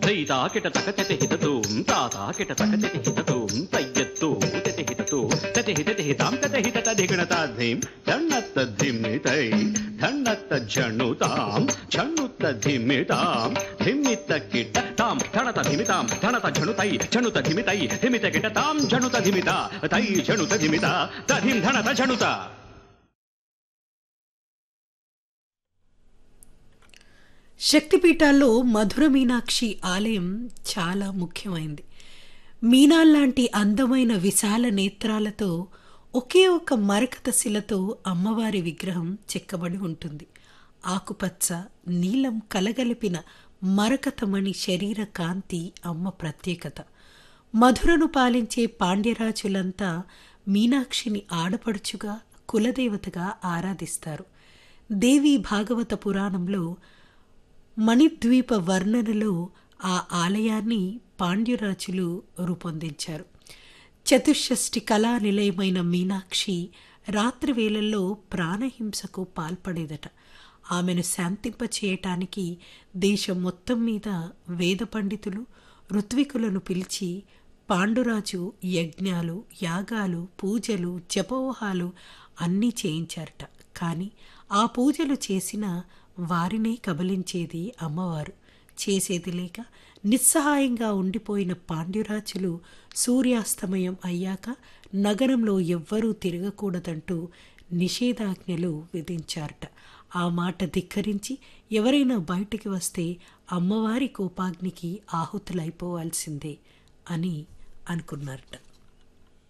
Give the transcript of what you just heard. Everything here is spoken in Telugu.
తైతా కిట తక తెతి హితతూం తాతా కిట తక తెతి హితతూం తయ్యత్తు తెతి హితతూ తెతి హితతి హితాం తెతి హితత ధిగణతాధిం ధన్నత్త ధిమ్మితై ధన్నత్త జణుతాం ఝణుత్త ధిమ్మితాం ధిమ్మిత కిట తాం ధణత ధిమితాం ధణత ఝణుతై ఝణుత ధిమితై ధిమిత కిట తాం ఝణుత ధిమిత తై ఝణుత ధిమిత తధిం ధణత ఝణుత శక్తిపీఠాల్లో మధుర మీనాక్షి ఆలయం చాలా ముఖ్యమైంది మీనాల్లాంటి అందమైన విశాల నేత్రాలతో ఒకే ఒక మరకత శిలతో అమ్మవారి విగ్రహం చెక్కబడి ఉంటుంది ఆకుపచ్చ నీలం కలగలిపిన మరకతమణి శరీర కాంతి అమ్మ ప్రత్యేకత మధురను పాలించే పాండ్యరాజులంతా మీనాక్షిని ఆడపడుచుగా కులదేవతగా ఆరాధిస్తారు దేవి భాగవత పురాణంలో మణిద్వీప వర్ణనలో ఆ ఆలయాన్ని పాండ్యరాజులు రూపొందించారు చతుషష్ఠి కళా నిలయమైన మీనాక్షి రాత్రి వేళల్లో ప్రాణహింసకు పాల్పడేదట ఆమెను శాంతింపచేయటానికి దేశం మొత్తం మీద వేద పండితులు ఋత్వికులను పిలిచి పాండురాజు యజ్ఞాలు యాగాలు పూజలు జపోహాలు అన్నీ చేయించారట కానీ ఆ పూజలు చేసిన వారినే కబలించేది అమ్మవారు చేసేది లేక నిస్సహాయంగా ఉండిపోయిన పాండ్యురాజులు సూర్యాస్తమయం అయ్యాక నగరంలో ఎవ్వరూ తిరగకూడదంటూ నిషేధాజ్ఞలు విధించారట ఆ మాట ధిక్కరించి ఎవరైనా బయటికి వస్తే అమ్మవారి కోపాగ్నికి ఆహుతులైపోవాల్సిందే అని అనుకున్నారట